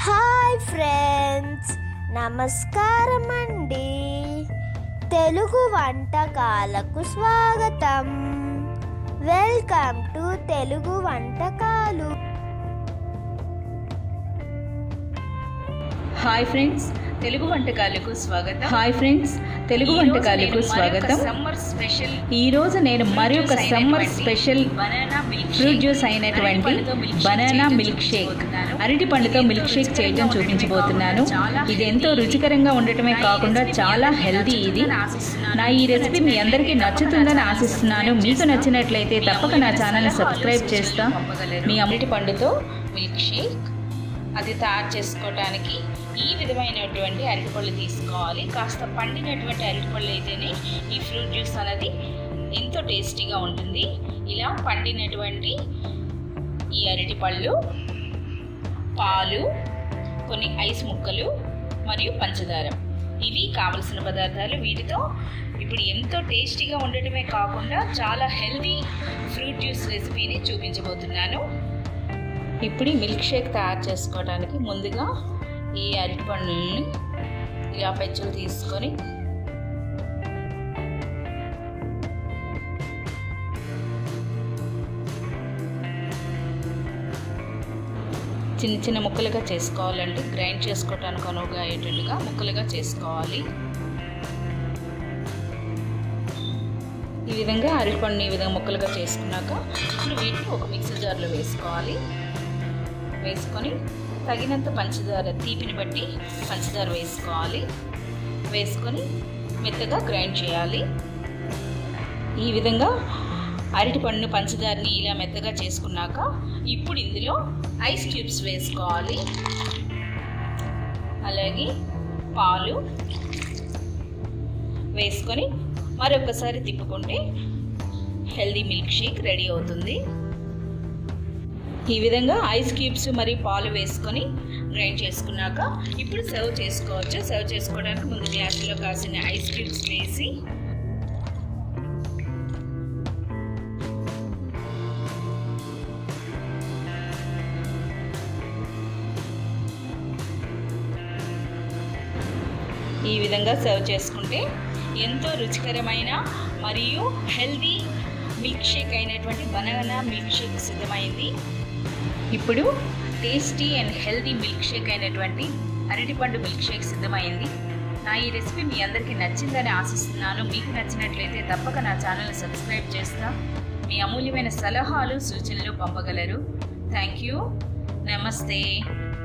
hi friends నమస్కారం అండి తెలుగు వంటకాలకు స్వాగతం వెల్కమ్ టు తెలుగు వంటకాలు హాయ్ ఫ్రెండ్స్ తెలుగు వంటకాలకు స్వాగతం హాయ్ ఫ్రెండ్స్ తెలుగు వంటకాలకు స్వాగతం సమ్మర్ స్పెషల్ ఈ రోజు నేను మరి ఒక summer special banana milk fruit juice అయినటువంటి బనానా మిల్క్ షేక్ అరటి పండుతో మిల్క్ షేక్ చేయడం చూపించబోతున్నాను ఇది ఎంతో రుచికరంగా ఉండటమే కాకుండా చాలా హెల్తీ ఇది నా ఈ రెసిపీ మీ అందరికీ నచ్చుతుందని ఆశిస్తున్నాను మీకు నచ్చినట్లయితే తప్పక నా ఛానల్ని సబ్స్క్రైబ్ చేస్తా మీ అరటి పండుతో మిల్క్ షేక్ అది తయారు చేసుకోవడానికి ఈ విధమైనటువంటి అరటిపళ్ళు తీసుకోవాలి కాస్త పండినటువంటి అరటిపళ్ళు అయితేనే ఈ ఫ్రూట్ జ్యూస్ అనేది ఎంతో టేస్టీగా ఉంటుంది ఇలా పండినటువంటి ఈ అరటిపళ్ళు పాలు కొన్ని ఐస్ ముక్కలు మరియు పంచదార ఇవి కావలసిన పదార్థాలు వీటితో ఇప్పుడు ఎంతో టేస్టీగా ఉండటమే కాకుండా చాలా హెల్తీ ఫ్రూట్ జ్యూస్ రెసిపీని చూపించబోతున్నాను ఇప్పుడు ఈ మిల్క్ షేక్ తయారు చేసుకోవడానికి ముందుగా ఈ అరటిపండుని ఇలా పెచ్చులు తీసుకొని చిన్న చిన్న ముక్కలుగా చేసుకోవాలండి గ్రైండ్ చేసుకోవడానికి అనువుగా అయ్యేటట్టుగా ముక్కలుగా చేసుకోవాలి ఈ విధంగా అరటిపండుని ఈ విధంగా ముక్కలుగా చేసుకున్నాక ఇప్పుడు వీటిని ఒక మిక్సర్ జార్లో వేసుకోవాలి వేసుకొని తగినంత పంచదార తీపిని బట్టి పంచదార వేసుకోవాలి వేసుకొని మెత్తగా గ్రైండ్ చేయాలి ఈ విధంగా అరటి పండును పంచదారని ఇలా మెత్తగా చేసుకున్నాక ఇప్పుడు ఇందులో ఐస్ క్యూబ్స్ వేసుకోవాలి అలాగే పాలు వేసుకొని మరొకసారి తిప్పుకుంటే హెల్దీ మిల్క్ షేక్ రెడీ అవుతుంది ఈ విధంగా ఐస్ క్యూబ్స్ మరియు పాలు వేసుకొని గ్రైండ్ చేసుకున్నాక ఇప్పుడు సర్వ్ చేసుకోవచ్చు సర్వ్ చేసుకోవడానికి ముందు గ్లాసులో కాసిన ఐస్ క్యూబ్స్ వేసి ఈ విధంగా సర్వ్ చేసుకుంటే ఎంతో రుచికరమైన మరియు హెల్దీ మిల్క్ షేక్ అయినటువంటి బనానా మిల్క్ షేక్ సిద్ధమైంది ఇప్పుడు tasty and healthy milk shake అయినటువంటి అరటిపండు మిల్క్ షేక్ సిద్ధమైంది నా ఈ రెసిపీ మీ అందరికీ నచ్చిందని ఆశిస్తున్నాను మీకు నచ్చినట్లయితే తప్పక నా ఛానల్ని సబ్స్క్రైబ్ చేస్తా మీ అమూల్యమైన సలహాలు సూచనలు పంపగలరు థ్యాంక్ యూ నమస్తే